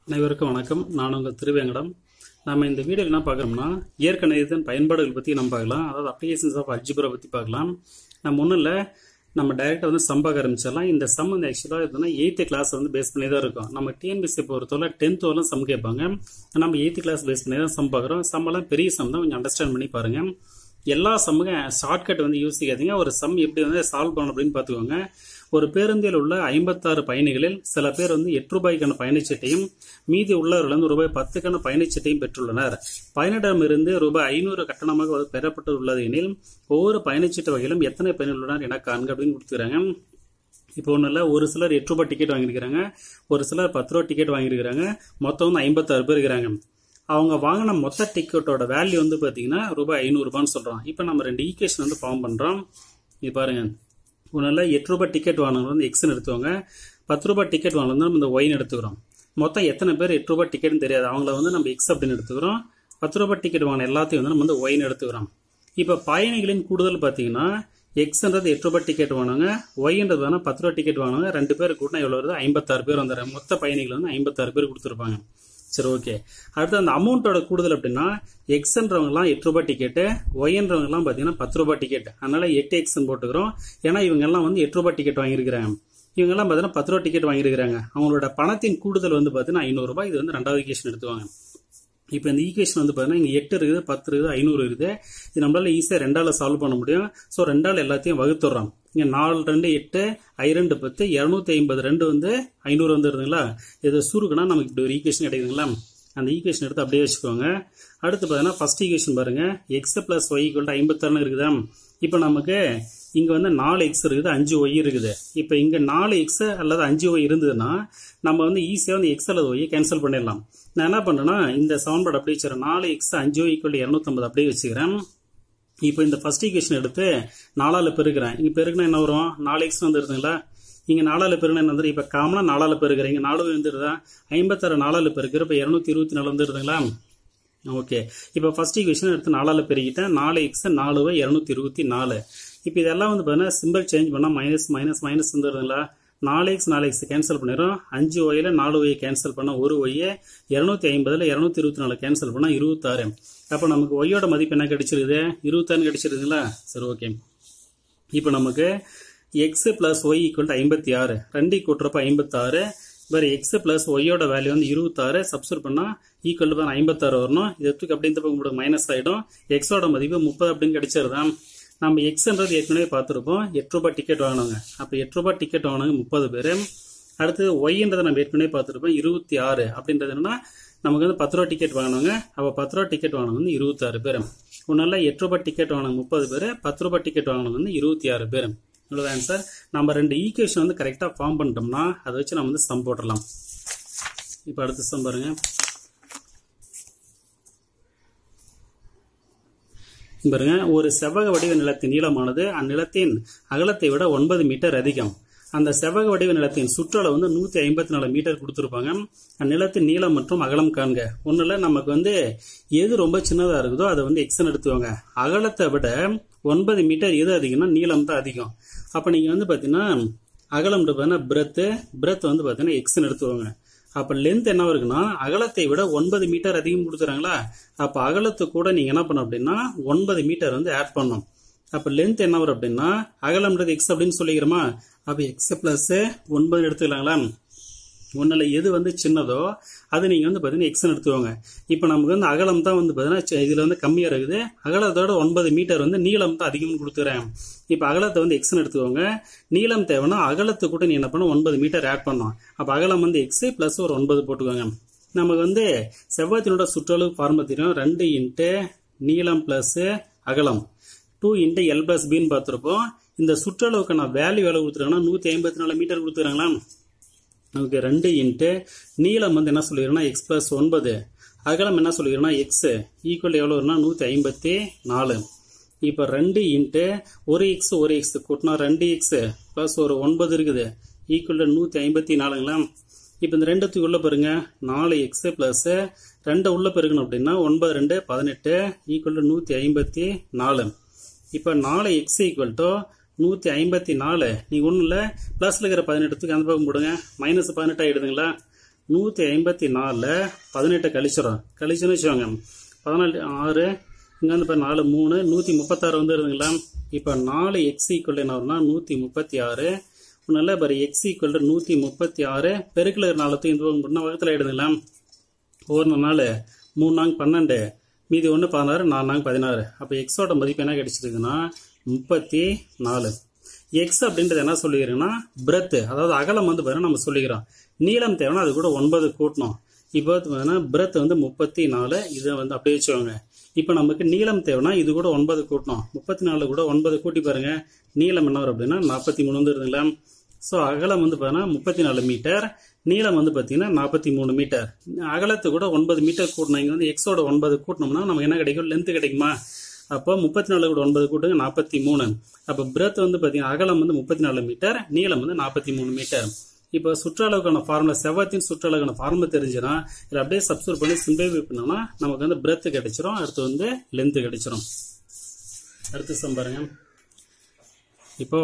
அனைவருக்கும் வணக்கம் நான் உங்கள் திருவேங்கடம் நம்ம இந்த வீடியோவில் என்ன பார்க்குறோம்னா இயற்கணிதத்தின் பயன்பாடுகள் பற்றி நம்ம பார்க்கலாம் அதாவது அப்ளிகேஷன்ஸ் ஆஃப் அல்ஜிபரா பற்றி பார்க்கலாம் நம்ம ஒன்றும் இல்லை நம்ம டைரெக்டாக வந்து சம் பார்க்க ஆரம்பிச்சிடலாம் இந்த சம் வந்து ஆக்சுவலாக இதுனா எயித்து கிளாஸ் வந்து பேஸ் பண்ணி தான் இருக்கும் நம்ம டிஎன்பிசி பொறுத்தவரை டென்த் வரலாம் சம் கேட்பாங்க நம்ம எயித்து கிளாஸ் பேஸ் பண்ணி தான் சம் பார்க்குறோம் சம்மெல்லாம் பெரிய சம் தான் கொஞ்சம் அண்டர்ஸ்டாண்ட் பண்ணி பாருங்கள் எல்லா சம்முக்கும் ஷார்ட்கட் வந்து யோசிக்காதீங்க ஒரு சம் எப்படி வந்து சால்வ் பண்ணணும் அப்படின்னு பார்த்துக்கோங்க ஒரு பேருந்தில் உள்ள ஐம்பத்தாறு பயணிகளில் சில பேர் வந்து எட்டு ரூபாய்க்கான பயணச்சீட்டையும் மீதி உள்ளவர்கள் வந்து ரூபாய் பத்துக்கான பயணச்சீட்டையும் பெற்றுள்ளனர் பயணிடமிருந்து ரூபாய் ஐநூறு கட்டணமாக பெறப்பட்டு உள்ளது எனில் ஒவ்வொரு பயணச்சீட்டு வகையிலும் எத்தனை பயணிகள் உள்ளனர் என காண்க அப்படின்னு கொடுத்துக்கிறாங்க இப்போ ஒன்றும் இல்லை ஒரு சிலர் எட்டு ரூபாய் டிக்கெட் வாங்கியிருக்கிறாங்க ஒரு சிலர் பத்து ரூபா டிக்கெட் வாங்கியிருக்கிறாங்க மொத்தம் வந்து ஐம்பத்தாறு பேர் இருக்கிறாங்க அவங்க வாங்கின மொத்த டிக்கெட்டோட வேல்யூ வந்து பார்த்தீங்கன்னா ரூபாய் ஐநூறுரூபான்னு சொல்கிறோம் இப்போ நம்ம ரெண்டு ஈக்குவேஷன் வந்து ஃபார்ம் பண்ணுறோம் இது பாருங்க ஒன்றில் எட்டு ரூபாய் டிக்கெட் வாங்கினவங்க வந்து எக்ஸ்னு எடுத்துவாங்க பத்து ரூபாய் டிக்கெட் வாங்கினது நம்ம இந்த ஒயின் எடுத்துக்கிறோம் மொத்தம் எத்தனை பேர் எட்டு ரூபாய் டிக்கெட்னு தெரியாது அவங்கள வந்து நம்ம எக்ஸ் அப்படின்னு எடுத்துக்கிறோம் பத்து ரூபாய் டிக்கெட் வாங்கின எல்லாத்தையும் வந்து நம்ம வந்து ஒயின் எடுத்துக்கிறோம் இப்போ பயணிகளின் கூடுதல் பார்த்தீங்கன்னா எக்ஸ்ன்றது எட்டு ரூபாய் டிக்கெட் வாங்கினாங்க ஒய்ன்றது வேணா பத்து ரூபாய் டிக்கெட் வாங்கினாங்க ரெண்டு பேர் கூட்டினா எவ்வளோ வருது ஐம்பத்தாறு பேர் வந்துடுறாங்க மொத்த பயணிகள் வந்து ஐம்பத்தாறு பேர் கொடுத்துருப்பாங்க சரி ஓகே அடுத்து அந்த அமௌண்ட்டோட கூடுதல் அப்படின்னா எக்ஸ்ன்றவங்கலாம் எட்டு ரூபாய் டிக்கெட்டு ஒய்ன்றவங்கலாம் பார்த்தீங்கன்னா பத்து ரூபாய் டிக்கெட் அதனால எட்டு எக்ஸ்ன்னு போட்டுக்கிறோம் ஏன்னா இவங்க எல்லாம் வந்து எட்டு ரூபாய் டிக்கெட் வாங்கியிருக்கிறாங்க இவங்கெல்லாம் பார்த்தீங்கன்னா பத்து ரூபா டிக்கெட் வாங்கியிருக்கிறாங்க அவங்களோட பணத்தின் கூடுதல் வந்து பார்த்தீங்கன்னா ஐநூறுரூபா இது வந்து ரெண்டாவது ஈக்குவேஷன் எடுத்துவாங்க இப்போ இந்த ஈக்குவேஷன் வந்து பார்த்தீங்கன்னா இங்கே எட்டு இருக்குது பத்து இருக்குது ஐநூறு இருக்குது இது நம்மளால ஈஸியாக ரெண்டால சால்வ் பண்ண முடியும் ஸோ ரெண்டால் எல்லாத்தையும் வகுத்துடுறோம் இங்கே நாலு ரெண்டு எட்டு ஐ ரெண்டு பத்து இரநூத்தி ஐம்பது ரெண்டு வந்து ஐநூறு வந்துருதுங்களா இது சுருக்குனா நமக்கு இப்படி ஒரு ஈக்குவேஷன் கிடைக்குதுங்களா அந்த ஈக்குவேஷன் எடுத்து அப்படியே வச்சுக்கோங்க அடுத்து பார்த்தீங்கன்னா ஃபர்ஸ்ட் ஈக்குவேஷன் பாருங்க எக்ஸ் பிளஸ் ஒய் ஈக்குவல் ஐம்பத்தாறு இருக்குதா இப்போ நமக்கு இங்க வந்து நாலு எக்ஸ் இருக்குது அஞ்சு ஒய் இருக்குது இப்போ இங்க நாலு எக்ஸ் அல்லது அஞ்சு ஒய் இருந்ததுன்னா நம்ம வந்து ஈஸியாக வந்து எக்ஸ் அல்லது ஒய்யை கேன்சல் பண்ணிடலாம் நான் என்ன பண்றேன்னா இந்த சமன்பாடு அப்படியே வச்சுறேன் நாலு எக்ஸ் அஞ்சு ஒய் ஈக்குவல் இரநூத்தம்பது அப்படியே வச்சுக்கிறேன் இப்போ இந்த ஃபர்ஸ்ட் ஈக்குவேஷன் எடுத்து நாலால பெருக்கிறேன் இங்க பெருக்கினா என்ன வரும் நாலு எக்ஸ் வந்துருதுங்களா இங்க நாலால பெருக்கினா என்ன வந்துடும் இப்போ காமனா நாலால பெருக்கிறேன் இங்க நாலு வந்துருதா ஐம்பத்தாறு நாலால பெருக்கிற இப்போ இரநூத்தி இருபத்தி நாலு வந்துருதுங்களா ஓகே இப்போ ஃபர்ஸ்ட் ஈக்குவேஷன் எடுத்து நாலால பெருக்கிட்டேன் நாலு எக்ஸ் நாலு இரநூத்தி இருபத்தி நாலு இப்போ இதெல்லாம் வந்து பார்த்தீங்கன்னா சிம்பிள் சேஞ்ச் பண்ணால் மைனஸ் மைனஸ் மைனஸ் வந்துடுதுங்களா நாலு எக்ஸ் நாலு எக்ஸ் கேன்சல் பண்ணிடும் அஞ்சு ஒய்யில் நாலு ஒய்யை கேன்சல் பண்ணால் ஒரு ஒய்யை இரநூத்தி ஐம்பதில் இரநூத்தி இருபத்தி நாலு கேன்சல் பண்ணால் இருபத்தாறு அப்போ நமக்கு ஒய்யோட மதிப்பு என்ன கிடைச்சிருக்குது இருபத்தாறு கிடைச்சிருக்குங்களா சரி ஓகே இப்போ நமக்கு எக்ஸ் பிளஸ் ஒய் ஈக்குவல் ஐம்பத்தி ஆறு ரெண்டு கூட்டுறப்ப ஐம்பத்தாறு வேறு எக்ஸ் பிளஸ் ஒய்யோட வேல்யூ வந்து இருபத்தாறு சப்ஸ்டியூட் பண்ணால் ஈக்குவல் தான் ஐம்பத்தாறு வரணும் இது எடுத்துக்கு அப்படி இந்த பக்கம் மைனஸ் ஆகிடும் எக்ஸோட மதிப்பு முப்பது அப்படின்னு கிடைச்சிருதான் நம்ம எக்ஸ்ன்றது ஏற்கனவே பார்த்துருப்போம் எட்டு ரூபாய் டிக்கெட் வாங்கினவங்க அப்போ எட்டு ரூபாய் டிக்கெட் வாங்கினவங்க முப்பது பேர் அடுத்து ஒய்ன்றதை நம்ம ஏற்கனவே பார்த்துருப்போம் இருபத்தி ஆறு அப்படின்றது என்னன்னா நமக்கு வந்து பத்து ரூபா டிக்கெட் வாங்கினவங்க அப்போ பத்து ரூபா டிக்கெட் வாங்கினவங்க வந்து இருபத்தாறு பேர் ஒன்னால எட்டு ரூபாய் டிக்கெட் வாங்கினவங்க முப்பது பேர் பத்து ரூபாய் டிக்கெட் வாங்கினவங்க வந்து இருபத்தி ஆறு பேர் இவ்வளோ ஆன்சர் நம்ம ரெண்டு ஈக்குவேஷன் வந்து கரெக்டாக ஃபார்ம் பண்ணிட்டோம்னா அதை வச்சு நம்ம வந்து சம் போட்டுடலாம் இப்போ அடுத்த சம் பாருங்க பாருங்க ஒரு செவ்வக வடிவ நிலத்தின் நீளமானது அந்நிலத்தின் அகலத்தை விட ஒன்பது மீட்டர் அதிகம் அந்த செவ்வக வடிவ நிலத்தின் சுற்றளவு வந்து நூத்தி ஐம்பத்தி நாலு மீட்டர் கொடுத்துருப்பாங்க அந்நிலத்தின் நீளம் மற்றும் அகலம் காண்க ஒண்ணுல நமக்கு வந்து எது ரொம்ப சின்னதா இருக்குதோ அதை வந்து எக்ஸ்ன்னு எடுத்துவாங்க அகலத்தை விட ஒன்பது மீட்டர் எது அதிகம்னா நீளம் தான் அதிகம் அப்ப நீங்க வந்து பாத்தீங்கன்னா அகலம் பார்த்தீங்கன்னா பிரெத்து பிரெத் வந்து பாத்தீங்கன்னா எக்ஸ்ன்னு எடுத்துவாங்க அப்ப லென்த் என்ன இருக்குன்னா அகலத்தை விட ஒன்பது மீட்டர் அதிகம் கொடுத்துறாங்களா அப்ப அகலத்து கூட நீங்க என்ன பண்ணணும் அப்படின்னா ஒன்பது மீட்டர் வந்து ஆட் பண்ணும் அப்ப லென்த் என்ன வரும் அப்படின்னா அகலம்ன்றது எக்ஸ் அப்படின்னு சொல்லிக்கிறோமா அப்ப எக்ஸ் பிளஸ் ஒன்பது எடுத்துக்கலாங்களா ஒன்றில் எது வந்து சின்னதோ அது நீங்கள் வந்து பார்த்தீங்கன்னா எக்ஸ்னு எடுத்துக்கோங்க இப்போ நமக்கு வந்து அகலம் தான் வந்து பார்த்தீங்கன்னா இதில் வந்து கம்மியாக இருக்குது அகலத்தோட ஒன்பது மீட்டர் வந்து நீளம் தான் அதிகம்னு கொடுத்துறேன் இப்போ அகலத்தை வந்து எக்ஸ்னு எடுத்துக்கோங்க நீளம் தேவைன்னா அகலத்து கூட நீ என்ன பண்ண ஒன்பது மீட்டர் ஆட் பண்ணோம் அப்போ அகலம் வந்து எக்ஸ் ப்ளஸ் ஒரு ஒன்பது போட்டுக்கோங்க நமக்கு வந்து செவ்வாய்த்தினோட சுற்றளவு ஃபார்மை தெரியும் ரெண்டு இன்ட்டு நீளம் ப்ளஸ் அகலம் டூ இன்ட்டு எல் ப்ளஸ் பின்னு பார்த்துருப்போம் இந்த சுற்றளவுக்கு நான் வேல்யூ வேலை கொடுத்துருக்கேன்னா நூற்றி ஐம்பத்தி நாலு மீட்டர் கொடுத்துருங்களா நமக்கு ரெண்டு இன்ட்டு நீளம் வந்து என்ன சொல்லிடுறோம்னா எக்ஸ் பிளஸ் ஒன்பது அகலம் என்ன சொல்லிடுறோம்னா எக்ஸ் ஈக்குவல் எவ்வளோ வரும்னா நூற்றி ஐம்பத்தி நாலு இப்போ ரெண்டு இன்ட்டு ஒரு எக்ஸ் ஒரு எக்ஸ் கூட்டினா ரெண்டு எக்ஸ் ப்ளஸ் ஒரு ஒன்பது இருக்குது ஈக்குவல் நூற்றி ஐம்பத்தி நாலுங்களா இப்போ இந்த ரெண்டுத்துக்கு உள்ள பாருங்க நாலு எக்ஸ் ப்ளஸ் ரெண்டு உள்ள பெருக்கணும் அப்படின்னா ஒன்பது ரெண்டு பதினெட்டு ஈக்குவல் நூற்றி ஐம்பத்தி நாலு இப்போ நாலு எக்ஸ் ஈக்குவல் டு நூற்றி ஐம்பத்தி நாலு நீங்கள் ஒன்றும் இல்லை ப்ளஸில் இருக்கிற பதினெட்டுத்துக்கு அந்த பக்கம் போடுங்க மைனஸ் பதினெட்டு ஆகிடுதுங்களா நூற்றி ஐம்பத்தி நாலில் பதினெட்டு கழிச்சிடும் கழிச்சுன்னு வச்சுக்கோங்க பதினாலு ஆறு இங்கே வந்து இப்போ நாலு மூணு நூற்றி முப்பத்தாறு வந்துருதுங்களா இப்போ நாலு எக்ஸ் ஈக்குவல் என்ன வரும்னா நூற்றி முப்பத்தி ஆறு நல்லா பாரு எக்ஸ் ஈக்குவல் நூற்றி முப்பத்தி ஆறு பெருக்கில் நாலத்தையும் இந்த பண்ணால் வகுத்தில் ஆயிடுதுங்களா ஒரு நாள் மூணு நாங்க பன்னெண்டு மீதி ஒன்று பதினாறு நாலு நாங்க பதினாறு அப்போ எக்ஸோட மதிப்பு என்ன கிடைச்சிருக்குன்னா முப்பத்தி நாலு எக்ஸ் அப்படின்றது என்ன சொல்லிக்கிறோன்னா பிரெத்து அதாவது அகலம் வந்து பார்த்தீங்கன்னா நம்ம சொல்லிக்கிறோம் நீளம் தேவைன்னா அது கூட ஒன்பது கூட்டணும் இப்போ பார்த்தீங்கன்னா பிரெத் வந்து முப்பத்தி நாலு இதை வந்து அப்படியே வச்சுக்கோங்க இப்போ நமக்கு நீளம் தேவைன்னா இது கூட ஒன்பது கூட்டணும் முப்பத்தி நாலு கூட ஒன்பது கூட்டி பாருங்க நீளம் என்ன வரும் அப்படின்னா நாற்பத்தி மூணு வந்துருதுங்களா ஸோ அகலம் வந்து பார்த்தீங்கன்னா முப்பத்தி நாலு மீட்டர் நீளம் வந்து பார்த்தீங்கன்னா நாற்பத்தி மூணு மீட்டர் அகலத்து கூட ஒன்பது மீட்டர் கூட்டணும் இங்கே வந்து எக்ஸோட ஒன்பது கூட்டணும்னா நமக்கு என்ன கிடைக்கும் லென்த் கிடைக்குமா அப்போ முப்பத்தி நாலு கூட ஒன்பது கூட்டுங்க நாற்பத்தி மூணு அப்போ பிரெத் வந்து பார்த்தீங்கன்னா அகலம் வந்து முப்பத்தி நாலு மீட்டர் நீளம் வந்து நாற்பத்தி மூணு மீட்டர் இப்போ சுற்றளவுக்கான ஃபார்முலா செவ்வத்தின் சுற்றளவுக்கான ஃபார்முலா தெரிஞ்சுன்னா இதில் அப்படியே சப்ஸ்டியூட் பண்ணி சிம்பிளிஃபை பண்ணோம்னா நமக்கு வந்து பிரெத் கிடைச்சிரும் அடுத்து வந்து லென்த் கிடைச்சிரும் அடுத்து சம் பாருங்க இப்போ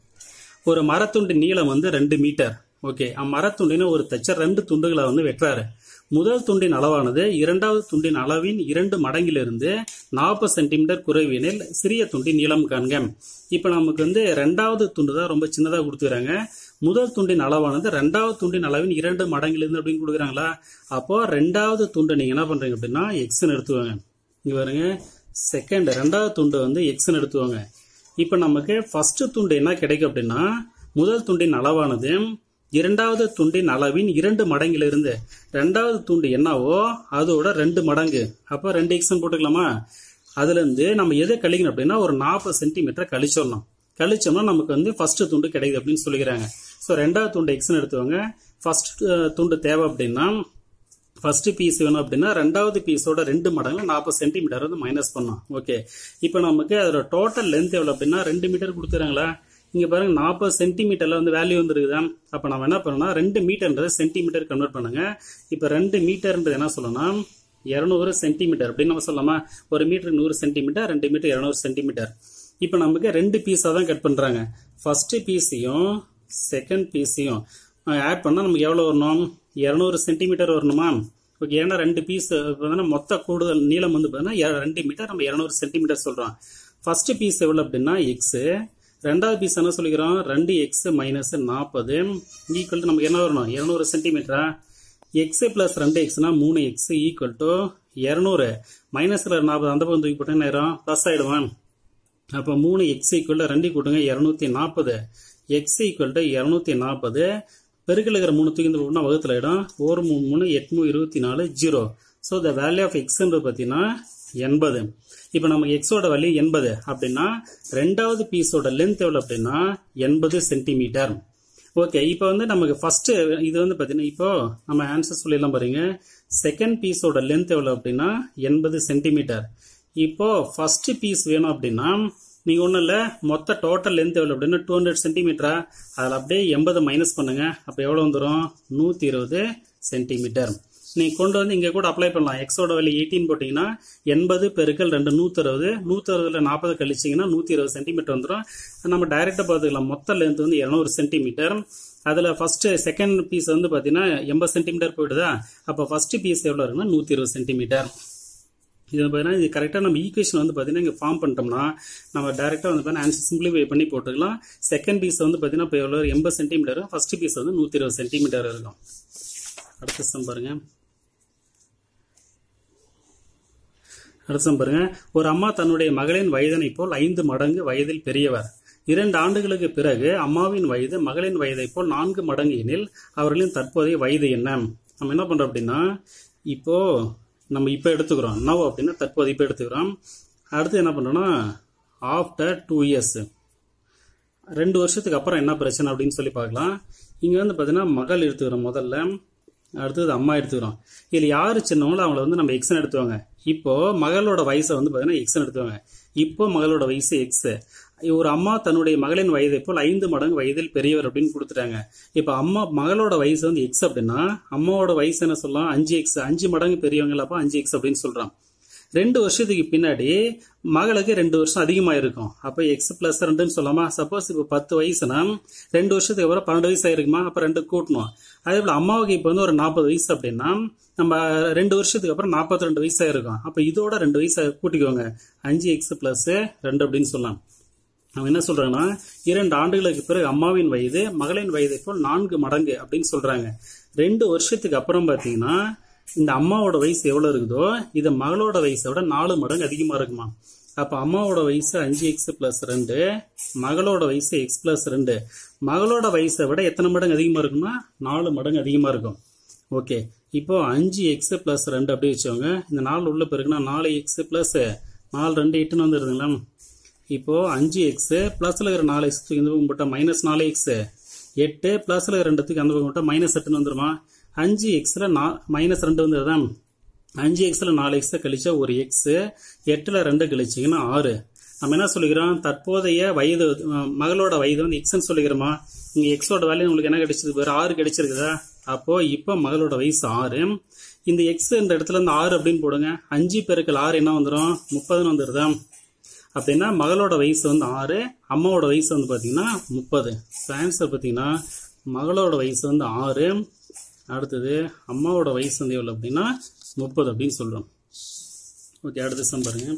ஒரு மரத்துண்டு நீளம் வந்து ரெண்டு மீட்டர் ஓகே அம்மரத்துண்டின ஒரு தச்சர் ரெண்டு துண்டுகளை வந்து வெட்டுறாரு முதல் துண்டின் அளவானது இரண்டாவது துண்டின் அளவின் இரண்டு மடங்கிலிருந்து நாற்பது சென்டிமீட்டர் குறைவினில் சிறிய துண்டின் நீளம் காண்க இப்போ நமக்கு வந்து ரெண்டாவது துண்டு தான் ரொம்ப சின்னதாக கொடுத்துக்கிறாங்க முதல் துண்டின் அளவானது ரெண்டாவது துண்டின் அளவின் இரண்டு மடங்கிலிருந்து அப்படின்னு கொடுக்குறாங்களா அப்போ ரெண்டாவது துண்டை நீங்க என்ன பண்றீங்க அப்படின்னா எக்ஸ்ன்னு எடுத்துவாங்க இங்க பாருங்க செகண்ட் ரெண்டாவது துண்டு வந்து எக்ஸ்ன்னு எடுத்துவாங்க இப்போ நமக்கு ஃபர்ஸ்ட் துண்டு என்ன கிடைக்கும் அப்படின்னா முதல் துண்டின் அளவானது இரண்டாவது துண்டின் அளவின் இரண்டு மடங்கிலிருந்து ரெண்டாவது துண்டு என்னவோ அதோட ரெண்டு மடங்கு அப்போ ரெண்டு எக்ஸ்ன்னு போட்டுக்கலாமா அதுல இருந்து நம்ம எதை கழிக்கணும் அப்படின்னா ஒரு நாற்பது சென்டிமீட்டர் கழிச்சிடணும் கழிச்சோம்னா நமக்கு வந்து ஃபர்ஸ்ட் துண்டு கிடைக்குது அப்படின்னு சொல்லிக்கிறாங்க ஸோ ரெண்டாவது துண்டு எக்ஸ்ன்னு எடுத்துவாங்க ஃபர்ஸ்ட் துண்டு தேவை அப்படின்னா ஃபர்ஸ்ட் பீஸ் வேணும் அப்படின்னா ரெண்டாவது பீஸோட ரெண்டு மடங்குல நாற்பது சென்டிமீட்டர் வந்து மைனஸ் பண்ணோம் ஓகே இப்போ நமக்கு அதோட டோட்டல் லென்த் எவ்வளோ அப்படின்னா ரெண்டு மீட்டர் கொடுத்துறாங்களா இங்க பாருங்க நாற்பது சென்டிமீட்டர்ல வந்து வேல்யூ வந்துருக்குதா அப்ப நம்ம என்ன பண்ணோம்னா ரெண்டு மீட்டர்ன்றதை சென்டிமீட்டர் கன்வெர்ட் பண்ணுங்க இப்ப ரெண்டு மீட்டர்ன்றது என்ன சொல்லணும் இரநூறு சென்டிமீட்டர் அப்படின்னு நம்ம சொல்லலாமா ஒரு மீட்டர் நூறு சென்டிமீட்டர் ரெண்டு மீட்டர் இரநூறு சென்டிமீட்டர் இப்போ நமக்கு ரெண்டு பீஸா தான் கட் பண்றாங்க ஃபர்ஸ்ட் பீஸையும் செகண்ட் பீஸையும் ஆட் பண்ணா நமக்கு எவ்வளவு வரணும் இரநூறு சென்டிமீட்டர் வரணுமா ஓகே ஏன்னா ரெண்டு பீஸ் மொத்த கூடுதல் நீளம் வந்து பார்த்தீங்கன்னா ரெண்டு மீட்டர் நம்ம இரநூறு சென்டிமீட்டர் சொல்றோம் ஃபர்ஸ்ட் பீஸ் எவ்வளவு அப்படின்னா எக்ஸ் ரெண்டாவது பீஸ் என்ன சொல்லிக்கிறோம் ரெண்டு எக்ஸ் மைனஸ் நாற்பது ஈக்குவல் டு நமக்கு என்ன வரணும் இரநூறு சென்டிமீட்டரா எக்ஸ் பிளஸ் ரெண்டு எக்ஸ்னா மூணு எக்ஸ் ஈக்குவல் டு இரநூறு மைனஸ்ல நாற்பது அந்த பக்கம் தூக்கி போட்டேன் நேரம் ப்ளஸ் ஆயிடுவான் அப்போ மூணு எக்ஸ் ஈக்குவல் ரெண்டு கூட்டுங்க இரநூத்தி நாற்பது எக்ஸ் ஈக்குவல் டு இரநூத்தி நாற்பது பெருக்கில் இருக்கிற மூணு தூக்கி போட்டோம்னா வகுத்துல இடம் ஒரு மூணு மூணு எட்நூறு இருபத்தி நாலு zero so the value of எக்ஸ்ன்றது பார்த்தீங்கன்னா எண்பது இப்போ நமக்கு எக்ஸோட வேல்யூ எண்பது அப்படின்னா ரெண்டாவது பீஸோட லென்த் எவ்வளோ அப்படின்னா எண்பது சென்டிமீட்டர் ஓகே இப்போ வந்து நமக்கு ஃபர்ஸ்ட் இது வந்து பார்த்தீங்கன்னா இப்போ நம்ம ஆன்சர் சொல்லிடலாம் பாருங்க செகண்ட் பீஸோட லென்த் எவ்வளோ அப்படின்னா எண்பது சென்டிமீட்டர் இப்போ ஃபர்ஸ்ட் பீஸ் வேணும் அப்படின்னா நீங்க ஒன்றும் இல்லை மொத்த டோட்டல் லென்த் எவ்வளோ அப்படின்னா டூ ஹண்ட்ரட் சென்டிமீட்டரா அதில் அப்படியே எண்பது மைனஸ் பண்ணுங்க அப்போ எவ்வளோ வந்துடும் நூற்றி இருபது சென்டிமீட்டர் நீங்க கொண்டு வந்து இங்க கூட அப்ளை பண்ணலாம் எக்ஸோட வேல்யூ எயிட்டீன் போட்டீங்கன்னா எண்பது பெருக்கல் ரெண்டு நூத்தி அறுபது நூத்தி அறுபதுல நாற்பது கழிச்சிங்கன்னா நூத்தி இருபது சென்டிமீட்டர் வந்துடும் நம்ம டைரக்டா பார்த்துக்கலாம் மொத்த லென்த் வந்து இருநூறு சென்டிமீட்டர் அதுல ஃபர்ஸ்ட் செகண்ட் பீஸ் வந்து பாத்தீங்கன்னா எண்பது சென்டிமீட்டர் போயிடுதா அப்போ ஃபர்ஸ்ட் பீஸ் எவ்வளவு இருக்குன்னா நூத்தி இருபது சென்டிமீட்டர் இது பார்த்தீங்கன்னா இது கரெக்டாக நம்ம ஈக்குவேஷன் வந்து பார்த்தீங்கன்னா இங்கே ஃபார்ம் பண்ணிட்டோம்னா நம்ம டேரெக்டாக வந்து பார்த்தீங்கன்னா ஆன்சர் சிம்பிளிஃபை பண்ணி போட்டுக்கலாம் செகண்ட் பீஸ் வந்து பார்த்தீங்கன்னா இப்போ எவ்வளோ எண்பது சென்டிமீட்டர் ஃபர்ஸ்ட் பீஸ் வந்து நூற்றி இருபது சென்டிமீட்டர் இருக்கும் அடுத்த சம் பாருங்க அடுத்த சம் பாருங்க ஒரு அம்மா தன்னுடைய மகளின் வயதனை போல் ஐந்து மடங்கு வயதில் பெரியவர் இரண்டு ஆண்டுகளுக்கு பிறகு அம்மாவின் வயது மகளின் வயதை போல் நான்கு மடங்கு எனில் அவர்களின் தற்போதைய வயது என்ன நம்ம என்ன பண்றோம் அப்படின்னா இப்போ நம்ம இப்போ எடுத்துக்கிறோம் நவ் அப்படின்னா தற்போது இப்போ எடுத்துக்கிறோம் அடுத்து என்ன பண்ணுறோம்னா ஆஃப்டர் டூ இயர்ஸ் ரெண்டு வருஷத்துக்கு அப்புறம் என்ன பிரச்சனை அப்படின்னு சொல்லி பார்க்கலாம் இங்கே வந்து பார்த்தீங்கன்னா மகள் எடுத்துக்கிறோம் முதல்ல அடுத்தது அம்மா எடுத்துக்கிறோம் இதில் யார் சின்னவங்களோ அவங்கள வந்து நம்ம எக்ஸ்னு எடுத்துவாங்க இப்போ மகளோட வயசை வந்து பார்த்தீங்கன்னா எக்ஸ்னு எடுத்துவாங்க இப்போ மகளோட வயசு எக்ஸ் ஒரு அம்மா தன்னுடைய மகளின் வயதை போல் ஐந்து மடங்கு வயதில் பெரியவர் அப்படின்னு கொடுத்துட்டாங்க இப்போ அம்மா மகளோட வயசு வந்து எக்ஸ் அப்படின்னா அம்மாவோட வயசு என்ன சொல்லலாம் அஞ்சு எக்ஸ் அஞ்சு மடங்கு பெரியவங்க அப்போ அஞ்சு எக்ஸ் அப்படின்னு சொல்றான் ரெண்டு வருஷத்துக்கு பின்னாடி மகளுக்கு ரெண்டு வருஷம் அதிகமாக இருக்கும் அப்போ எக்ஸ் ப்ளஸ் ரெண்டுன்னு சொல்லாமா சப்போஸ் இப்போ பத்து வயசுனா ரெண்டு வருஷத்துக்கு அப்புறம் பன்னெண்டு வயசு ஆயிருக்குமா அப்போ ரெண்டு கூட்டணும் அதே போல் அம்மாவுக்கு இப்போ வந்து ஒரு நாற்பது வயசு அப்படின்னா நம்ம ரெண்டு வருஷத்துக்கு அப்புறம் நாற்பத்தி ரெண்டு வயசு ஆயிருக்கும் அப்போ இதோட ரெண்டு வயசை கூட்டிக்கோங்க அஞ்சு எக்ஸ் ப்ளஸ் ரெண்டு அப்படின்னு சொல்லலாம் அவன் என்ன சொல்றாங்கன்னா இரண்டு ஆண்டுகளுக்கு பிறகு அம்மாவின் வயது மகளின் வயதை போல் நான்கு மடங்கு அப்படின்னு சொல்றாங்க ரெண்டு வருஷத்துக்கு அப்புறம் பார்த்தீங்கன்னா இந்த அம்மாவோட வயசு எவ்வளவு இருக்குதோ இது மகளோட வயசை விட நாலு மடங்கு அதிகமா இருக்குமா அப்ப அம்மாவோட வயசு அஞ்சு எக்ஸ் பிளஸ் ரெண்டு மகளோட வயசு எக்ஸ் பிளஸ் ரெண்டு மகளோட வயசை விட எத்தனை மடங்கு அதிகமா இருக்கும்னா நாலு மடங்கு அதிகமா இருக்கும் ஓகே இப்போ அஞ்சு எக்ஸ் பிளஸ் ரெண்டு அப்படி வச்சவங்க இந்த நாலு உள்ள பிறகுனா நாலு எக்ஸ் பிளஸ் நாலு ரெண்டு எட்டுன்னு வந்துருதுங்களா இப்போ அஞ்சு எக்ஸ் பிளஸ்ல இருக்கிற நாலு எக்ஸ் இந்த பக்கம் போட்டா மைனஸ் நாலு எக்ஸ் எட்டு பிளஸ்ல இருக்கிற ரெண்டுத்துக்கு அந்த பக்கம் போட்டா மைனஸ் எட்டுன்னு வந்துருமா அஞ்சு எக்ஸ்ல நா மைனஸ் ரெண்டு வந்துருதா அஞ்சு எக்ஸ்ல நாலு எக்ஸ் கழிச்சா ஒரு எக்ஸ் எட்டுல ரெண்டு கழிச்சிங்கன்னா ஆறு நம்ம என்ன சொல்லிக்கிறோம் தற்போதைய வயது அஹ், மகளோட வயது வந்து எக்ஸ்ன்னு சொல்லிக்கிறோமா இங்க எக்ஸோட வேல்யூ உங்களுக்கு என்ன கிடைச்சது வேற ஆறு கிடைச்சிருக்குதா அப்போ இப்போ மகளோட வயசு ஆறு இந்த எக்ஸ் இந்த இடத்துல இருந்து ஆறு அப்படின்னு போடுங்க அஞ்சு பெருக்கல் ஆறு என்ன வந்துடும் முப்பதுன்னு வந்துருதா அப்படின்னா மகளோட வயசு வந்து ஆறு அம்மாவோட வயசு வந்து பார்த்தீங்கன்னா முப்பது ஆன்சர் பார்த்தீங்கன்னா மகளோட வயசு வந்து ஆறு அடுத்தது அம்மாவோட வயசு வந்து எவ்வளோ அப்படின்னா முப்பது அப்படின்னு சொல்கிறோம் ஓகே அடுத்த சம் பாருங்க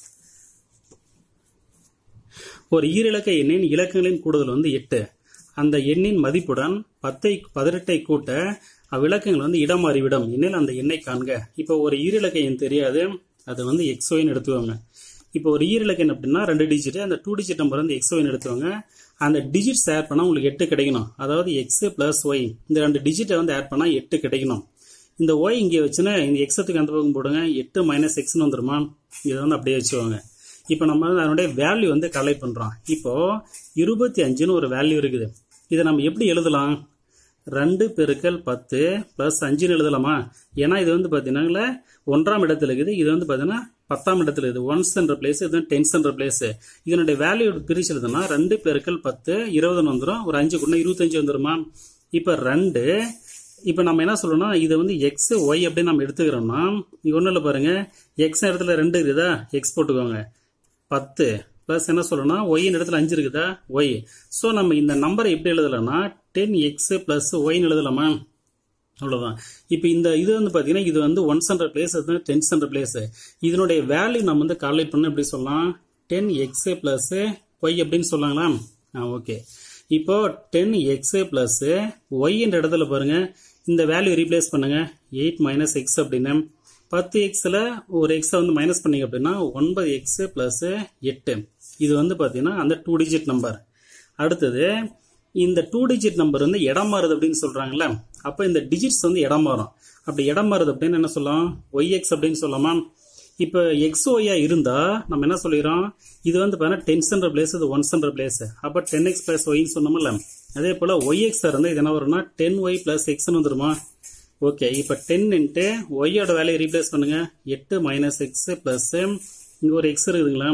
ஒரு ஈரிலக்க எண்ணின் இலக்கங்களின் கூடுதல் வந்து எட்டு அந்த எண்ணின் மதிப்புடன் பத்தை பதினெட்டை கூட்ட அவ்விலக்கங்கள் வந்து இடம் மாறிவிடும் எண்ணில் அந்த எண்ணை காண்க இப்போ ஒரு ஈரிலக்க எண் தெரியாது அது வந்து எக்ஸோயின்னு எடுத்துக்கோங்க இப்போ ஒரு ஈரிலக்க எண் அப்படின்னா ரெண்டு டிஜிட் அந்த டூ டிஜிட் நம்பர் வந்து எக்ஸோயின்னு எடுத்துக்கோங்க அந்த டிஜிட்ஸ் ஆட் பண்ணால் உங்களுக்கு எட்டு கிடைக்கணும் அதாவது எக்ஸ் பிளஸ் ஒய் இந்த ரெண்டு டிஜிட்டை வந்து ஆட் பண்ணால் எட்டு கிடைக்கணும் இந்த ஒய் இங்கே வச்சுன்னா இந்த எக்ஸத்துக்கு அந்த பக்கம் போடுங்க எட்டு மைனஸ் எக்ஸ்னு வந்துருமா இதை வந்து அப்படியே வச்சுக்கோங்க இப்போ நம்ம வந்து அதனுடைய வேல்யூ வந்து கலெக்ட் பண்ணுறோம் இப்போ இருபத்தி அஞ்சுன்னு ஒரு வேல்யூ இருக்குது இதை நம்ம எப்படி எழுதலாம் ரெண்டு பெருக்கல் பத்து ப்ளஸ் அஞ்சுன்னு எழுதலாமா ஏன்னா இது வந்து பார்த்தீங்கன்னா ஒன்றாம் இடத்துல இருக்குது இது வந்து பார்த்தீங்கன்னா பத்தாம் இடத்துல இருக்குது ஒன்ஸ் என்ற பிளேஸ் இது டென்ஸ் என்ற பிளேஸ் இதனுடைய வேல்யூ பிரிச்சு எழுதுனா ரெண்டு பெருக்கல் பத்து இருபதுன்னு வந்துடும் ஒரு அஞ்சு கூட இருபத்தஞ்சு வந்துருமா இப்போ ரெண்டு இப்போ நம்ம என்ன சொல்லணும்னா இதை வந்து எக்ஸ் ஒய் அப்படின்னு நம்ம எடுத்துக்கிறோம்னா இது ஒன்றும் இல்லை பாருங்க எக்ஸ் இடத்துல ரெண்டு இருக்குதா எக்ஸ் போட்டுக்கோங்க பத்து ப்ளஸ் என்ன சொல்லணும்னா ஒய்யின் இடத்துல அஞ்சு இருக்குதா ஒய் ஸோ நம்ம இந்த நம்பரை எப்படி எழுதலாம்னா டென் எக்ஸ் ப்ளஸ் ஒய்னு எழுதலாமா அவ்வளோதான் இப்போ இந்த இது வந்து பார்த்தீங்கன்னா இது வந்து ஒன்ஸ் ஹண்ட்ரட் பிளேஸ் அது டென்ஸ் ஹண்ட்ரட் பிளேஸ் இதனுடைய வேல்யூ நம்ம வந்து கால்குலேட் பண்ண எப்படி சொல்லலாம் டென் எக்ஸ் பிளஸ் ஒய் அப்படின்னு சொல்லாங்களா ஆ ஓகே இப்போ டென் எக்ஸ் பிளஸ் ஒய் என்ற இடத்துல பாருங்க இந்த வேல்யூ ரீப்ளேஸ் பண்ணுங்க எயிட் மைனஸ் எக்ஸ் அப்படின்னு பத்து எக்ஸில் ஒரு எக்ஸை வந்து மைனஸ் பண்ணீங்க அப்படின்னா ஒன்பது எக்ஸ் ப்ளஸ் எட்டு இது வந்து பார்த்தீங்கன்னா அந்த டூ டிஜிட் நம்பர் அடுத்தது இந்த டூ டிஜிட் நம்பர் வந்து இடம் மாறுது அப்படின்னு சொல்றாங்கல்ல அப்போ இந்த டிஜிட்ஸ் வந்து இடம் மாறும் அப்படி இடம் மாறுது அப்படின்னு என்ன சொல்லலாம் ஒய் எக்ஸ் அப்படின்னு சொல்லலாமா இப்போ எக்ஸ் ஒய்யா இருந்தா நம்ம என்ன சொல்லிடுறோம் இது வந்து பார்த்தீங்கன்னா டென்ஸ்ன்ற பிளேஸ் இது ஒன்ஸ்ன்ற பிளேஸ் அப்போ டென் எக்ஸ் பிளஸ் ஒய்னு சொன்னோம்ல அதே போல ஒய் எக்ஸ் இருந்தால் இது என்ன வரும்னா டென் ஒய் பிளஸ் எக்ஸ்னு வந்துருமா ஓகே இப்போ டென் இன்ட்டு ஒய்யோட வேலையை ரீப்ளேஸ் பண்ணுங்க எட்டு மைனஸ் எக்ஸ் பிளஸ் இங்கே ஒரு எக்ஸ் இருக்குதுங்களா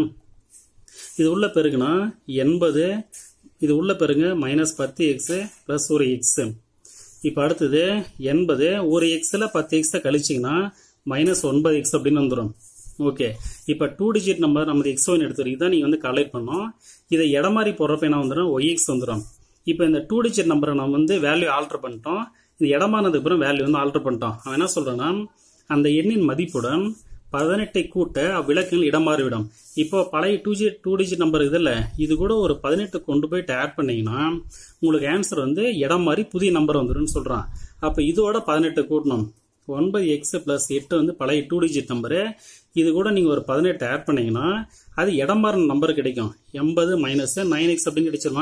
இது உள்ள பெருக்குனா எண்பது இது உள்ள பெருங்க மைனஸ் பத்து எக்ஸ் ப்ளஸ் ஒரு எக்ஸ் இப்போ அடுத்தது எண்பது ஒரு எக்ஸில் பத்து எக்ஸை கழிச்சிங்கன்னா மைனஸ் ஒன்பது எக்ஸ் அப்படின்னு வந்துடும் ஓகே இப்போ டூ டிஜிட் நம்பர் நம்ம எக்ஸ் ஒன் எடுத்துருக்கு தான் நீங்கள் வந்து கலெக்ட் பண்ணோம் இதை இடம் மாதிரி போடுறப்ப என்ன வந்துடும் ஒய் எக்ஸ் வந்துடும் இப்போ இந்த டூ டிஜிட் நம்பரை நம்ம வந்து வேல்யூ ஆல்டர் பண்ணிட்டோம் இந்த இடமானதுக்கு அப்புறம் வேல்யூ வந்து ஆல்டர் பண்ணிட்டோம் அவன் என்ன சொல்றான்னா அந்த எண்ணின் மதிப்புடன் பதினெட்டை கூட்ட அவ்விலக்கில் இடம் மாறிவிடும் இப்போ பழைய டூ ஜி டூ டிஜிட் நம்பர் இதுல இது கூட ஒரு பதினெட்டு கொண்டு போயிட்டு ஆட் பண்ணீங்கன்னா உங்களுக்கு ஆன்சர் வந்து இடம் மாறி புதிய நம்பர் வந்துடும் சொல்றான் அப்போ இதோட பதினெட்டு கூட்டணும் ஒன்பது எக்ஸ் பிளஸ் எட்டு வந்து பழைய டூ டிஜிட் நம்பரு இது கூட நீங்கள் ஒரு பதினெட்டு ஆட் பண்ணீங்கன்னா அது இடம் மாறின நம்பர் கிடைக்கும் எண்பது மைனஸ் நைன் எக்ஸ் அப்படின்னு கிடைச்சிருமா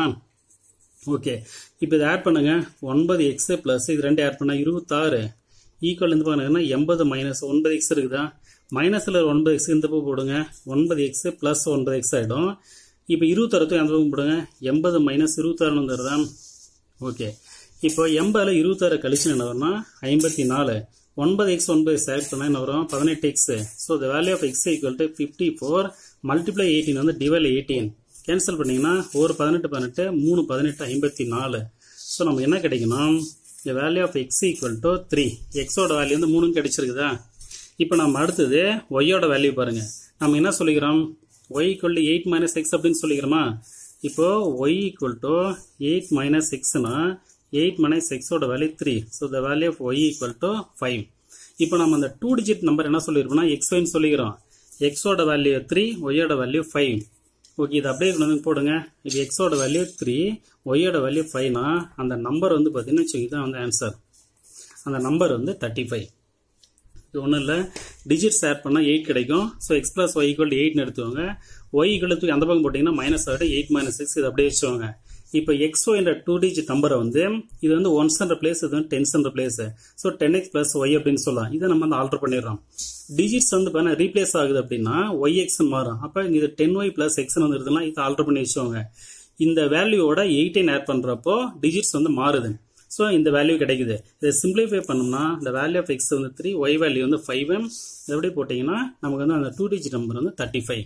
ஓகே இப்போ இதை ஆட் பண்ணுங்க ஒன்பது எக்ஸ் ப்ளஸ் இது ரெண்டு ஆட் பண்ணால் இருபத்தாறு ஈக்குவல் இருந்து பாருங்கன்னா எண்பது மைனஸ் ஒன்பது எக்ஸ் இருக்குதா மைனஸில் ஒன்பது எக்ஸ் இந்த பக்கம் போடுங்க ஒன்பது எக்ஸ் ப்ளஸ் ஒன்பது எக்ஸ் ஆகிடும் இப்போ இருபத்தாறுக்கு அந்த பக்கம் போடுங்க எண்பது மைனஸ் இருபத்தாறுன்னு வந்துடுதா ஓகே இப்போ எண்பதில் இருபத்தாறு கழிச்சு என்ன வரும்னா ஐம்பத்தி நாலு ஒன்பது எக்ஸ் ஒன்பது செலக்ட் பண்ணால் என்ன வரும் பதினெட்டு X so the value of X equal to fifty four multiply eighteen வந்து டிவைல் எயிட்டீன் கேன்சல் பண்ணீங்கன்னா ஒரு பதினெட்டு பதினெட்டு மூணு பதினெட்டு ஐம்பத்தி நாலு ஸோ நம்ம என்ன கிடைக்கணும் இந்த value of X equal to three எக்ஸோட வேல்யூ வந்து மூணு கிடைச்சிருக்குதா இப்போ நம்ம அடுத்தது ஒய்யோட வேல்யூ பாருங்க நம்ம என்ன சொல்லிக்கிறோம் Y equal to eight minus X அப்படின்னு சொல்லிக்கிறோமா இப்போ Y equal to eight minus எக்ஸ்னா எயிட் மைனஸ் எக்ஸோட value three so the value of Y equal to five இப்போ நம்ம அந்த டூ டிஜிட் நம்பர் என்ன சொல்லியிருக்கோம்னா எக்ஸ் ஒய்னு சொல்லிக்கிறோம் எக்ஸோட வேல்யூ த்ரீ ஒய்யோட வேல்யூ ஃபைவ் ஓகே இது அப்படியே கொண்டு வந்து போடுங்க இப்போ எக்ஸோட வேல்யூ த்ரீ ஒய்யோட வேல்யூ ஃபைவ்னா அந்த நம்பர் வந்து பார்த்தீங்கன்னா வச்சுக்கோங்க, இதுதான் வந்து ஆன்சர் அந்த நம்பர் வந்து தேர்ட்டி ஃபைவ் இது ஒன்றும் இல்லை டிஜிட்ஸ் ஆட் பண்ணால் எயிட் கிடைக்கும் so X plus Y equal எயிட்னு எடுத்துக்கோங்க ஒய் ஈக்குவல் தூக்கி அந்த பக்கம் போட்டிங்கன்னா மைனஸ் ஆகிட்டு எயிட் மைனஸ் சிக்ஸ் இது அப்படியே வச்சுக்கோங்க இப்போ எக்ஸ் என்ற டூ டிஜிட் நம்பரை வந்து இது வந்து ஒன்ஸ்ன்ற பிளேஸ் இது வந்து டென்ஸ்ன்ற place so ten X plus Y அப்படின்னு சொல்லலாம் இதை நம்ம வந்து ஆல்டர் பண்ணிடுறோம் டிஜிட்ஸ் வந்து பார்த்தீங்கன்னா ரீப்ளேஸ் ஆகுது அப்படின்னா ஒய் எக்ஸ்னு மாறும் அப்போ இது டென் ஒய் பிளஸ் எக்ஸ்னு வந்துருதுன்னா இதை ஆல்டர் பண்ணி வச்சுக்கோங்க இந்த வேல்யூவோட எயிட்டின் ஆட் பண்ணுறப்போ டிஜிட்ஸ் வந்து மாறுது ஸோ இந்த வேல்யூ கிடைக்குது இதை சிம்பிளிஃபை பண்ணோம்னா இந்த வேல்யூ ஆஃப் எக்ஸ் வந்து த்ரீ ஒய் வேல்யூ வந்து ஃபைவ் எம் எப்படி போட்டிங்கன்னா நமக்கு வந்து அந்த டூ டிஜிட் நம்பர் வந்து தேர்ட்டி ஃபைவ்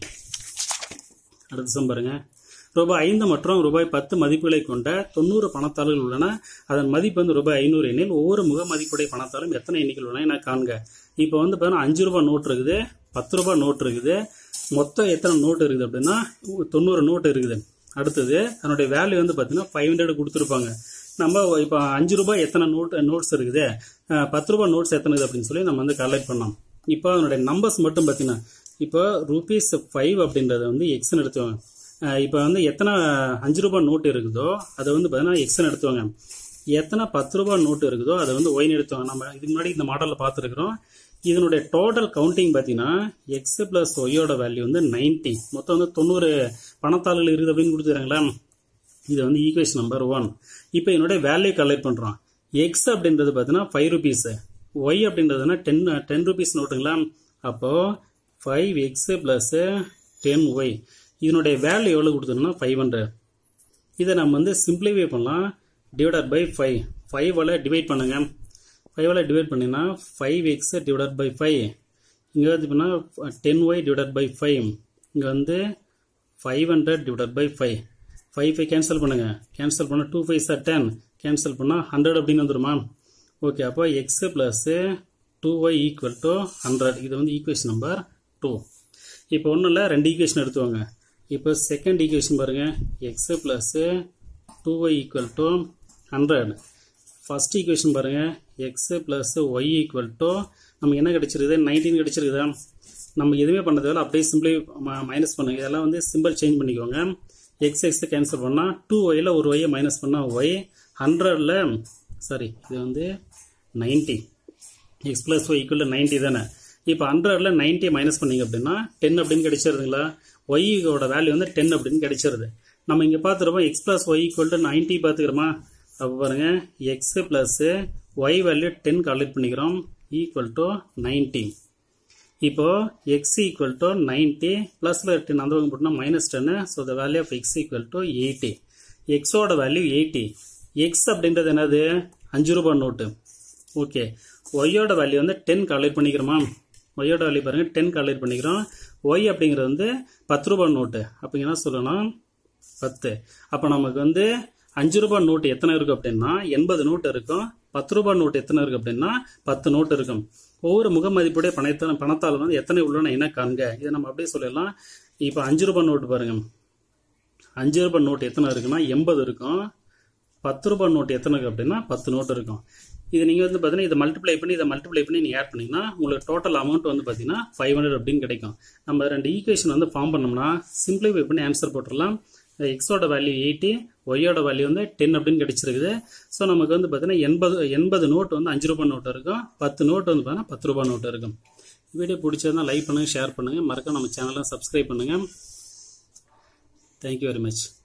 அடுத்த சம் பாருங்க ரூபாய் ஐந்து மற்றும் ரூபாய் பத்து மதிப்புகளை கொண்ட தொண்ணூறு பணத்தாள்கள் உள்ளன அதன் மதிப்பு வந்து ரூபாய் ஐநூறு எண்ணில் ஒவ்வொரு முக மதிப்புடைய பணத்தாலும் எத்தனை எண்ணிக்கை உள்ளன என காண்க இப்போ வந்து பார்த்தீங்கன்னா அஞ்சு ரூபாய் நோட் இருக்குது பத்து ரூபாய் நோட் இருக்குது மொத்தம் எத்தனை நோட் இருக்குது அப்படின்னா தொண்ணூறு நோட் இருக்குது அடுத்தது அதனுடைய வேல்யூ வந்து பார்த்தீங்கன்னா ஃபைவ் ஹண்ட்ரட் கொடுத்துருப்பாங்க நம்ம இப்போ அஞ்சு ரூபாய் எத்தனை நோட் நோட்ஸ் இருக்குது அஹ், பத்து ரூபாய் நோட்ஸ் எத்தனை இருக்குது அப்படின்னு சொல்லி நம்ம வந்து கலெக்ட் பண்ணோம் இப்போ அதனுடைய நம்பர்ஸ் மட்டும் பார்த்தீங்கன்னா இப்போ ருபீஸ் ஃபைவ் அப்படின்றத வந்து எக்ஸ்னு எடுத்துவாங்க அஹ், இப்போ வந்து எத்தனை அஞ்சு ரூபாய் நோட் இருக்குதோ அதை வந்து பார்த்தீங்கன்னா எக்ஸ்னு எடுத்துவாங்க எத்தனை பத்து ரூபாய் நோட்டு இருக்குதோ அதை வந்து ஒயின் எடுத்துவாங்க நம்ம இதுக்கு முன்னாடி இந்த மாடலில் பார்த்துருக்குறோம் இதனுடைய டோட்டல் கவுண்டிங் பார்த்தீங்கன்னா எக்ஸ் பிளஸ் ஒய்யோட வேல்யூ வந்து 90 மொத்தம் வந்து தொண்ணூறு பணத்தாள்கள் இருக்குது அப்படின்னு கொடுத்துறாங்களா இது வந்து ஈக்குவேஷன் நம்பர் ஒன் இப்போ என்னுடைய வேல்யூ கலெக்ட் பண்ணுறோம் எக்ஸ் அப்படின்றது பார்த்தீங்கன்னா ஃபைவ் ருபீஸ் ஒய் அப்படின்றதுனா டென் டென் ருபீஸ் நோட்டுங்களா அப்போது five X plus ten Y இதனுடைய வேல்யூ எவ்வளோ கொடுத்தோம்னா ஃபைவ் ஹண்ட்ரட் இதை நம்ம வந்து சிம்பிளிஃபை பண்ணலாம் டிவைடட் பை ஃபைவ் ஃபைவால் டிவைட் பண்ணுங்க ஃபைவால் டிவைட் பண்ணினா five X divided by five இங்கே வந்து பண்ணால் ten Y divided by five இங்கே வந்து five hundred divided by five five five cancel பண்ணுங்க கேன்சல் பண்ண two five sir ten cancel பண்ணால் ஹண்ட்ரட் அப்படின்னு வந்துருமா ஓகே அப்போ X plus two Y equal to hundred இது வந்து ஈக்குவேஷன் நம்பர் டூ இப்போ ஒன்றும் இல்லை ரெண்டு ஈக்குவேஷன் எடுத்துவாங்க இப்போ செகண்ட் ஈக்குவேஷன் பாருங்க X plus two Y equal to hundred first equation பாருங்க X plus Y equal to நமக்கு என்ன கிடைச்சிருக்குது நைன்டீன் கிடைச்சிருக்குதா நம்ம எதுவுமே பண்ண தேவையில்ல அப்படியே சிம்பிளி மைனஸ் பண்ணுங்க இதெல்லாம் வந்து சிம்பிள் சேஞ்ச் பண்ணிக்கோங்க எக்ஸ் எக்ஸ் கேன்சல் பண்ணால் டூ ஒய்யில் ஒரு ஒய்யை மைனஸ் பண்ணால் ஒய் ஹண்ட்ரடில் சாரி இது வந்து ninety X plus Y equal ninety தானே இப்போ ஹண்ட்ரடில் நைன்ட்டி மைனஸ் பண்ணீங்க அப்படின்னா டென் அப்படின்னு கிடைச்சிருதுங்களா ஒய்யோட வேல்யூ வந்து டென் அப்படின்னு கிடைச்சிருது நம்ம இங்கே பார்த்துருப்போம் X plus Y equal to ninety பார்த்துக்கிறோமா அப்போ பாருங்க X plus Y value ten calculate பண்ணிக்கிறோம் ஈக்குவல் டு நைன்ட்டி இப்போ எக்ஸ் ஈக்குவல் டு நைன்ட்டி ப்ளஸில் டென் அந்த பக்கம் போட்டோம்னா மைனஸ் டென்னு so the value of X equal to eighty எக்ஸோட வேல்யூ எயிட்டி எக்ஸ் அப்படின்றது என்னது அஞ்சு ரூபாய் நோட்டு ஓகே ஒய்யோட வேல்யூ வந்து டென் கால்குலேட் பண்ணிக்கிறோமா ஒய்யோட வேல்யூ பாருங்க டென் கால்குலேட் பண்ணிக்கிறோம் ஒய் அப்படிங்கிறது வந்து பத்து ரூபாய் நோட்டு அப்போ என்ன சொல்லணும் பத்து அப்போ நமக்கு வந்து அஞ்சு ரூபாய் நோட்டு எத்தனை இருக்கும் அப்படின்னா எண்பது நோட்டு இருக்கும் பத்து ரூபாய் நோட்டு எத்தனை இருக்கு அப்படின்னா பத்து நோட்டு இருக்கும் ஒவ்வொரு முக மதிப்புடைய பணத்தால் பணத்தால் வந்து எத்தனை உள்ளன என்ன காண்க இதை நம்ம அப்படியே சொல்லிடலாம் இப்போ அஞ்சு ரூபாய் நோட்டு பாருங்க அஞ்சு ரூபாய் நோட்டு எத்தனை இருக்குன்னா எண்பது இருக்கும் பத்து ரூபாய் நோட்டு எத்தனை இருக்கு அப்படின்னா பத்து நோட்டு இருக்கும் இது நீங்கள் வந்து பார்த்தீங்கன்னா இதை மல்டிப்ளை பண்ணி இதை மல்டிப்ளை பண்ணி நீங்கள் ஆட் பண்ணீங்கன்னா உங்களுக்கு டோட்டல் அமௌண்ட் வந்து பார்த்தீங்கன்னா ஃபைவ் ஹண்ட்ரட் அப்படின்னு கிடைக்கும் நம்ம ரெண்டு ஈக்குவேஷன் வந்து ஃபார்ம் பண்ணோம்னா சிம்பிளிஃபை பண்ணி ஆன்சர் போட்டுடலாம் எக்ஸோட வேல்யூ எயிட்டி ஒய்யோட வேல்யூ வந்து டென் அப்படின்னு கிடைச்சிருக்குது ஸோ நமக்கு வந்து பார்த்தீங்கன்னா எண்பது எண்பது நோட் வந்து அஞ்சு ரூபாய் நோட்டு இருக்கும் பத்து நோட்டு வந்து பார்த்தீங்கன்னா பத்து ரூபாய் நோட்டு இருக்கும் வீடியோ பிடிச்சதுனா லைக் பண்ணுங்கள் ஷேர் பண்ணுங்கள் மறக்காம நம்ம சேனலை சப்ஸ்கிரைப் பண்ணுங்கள் தேங்க்யூ வெரி மச்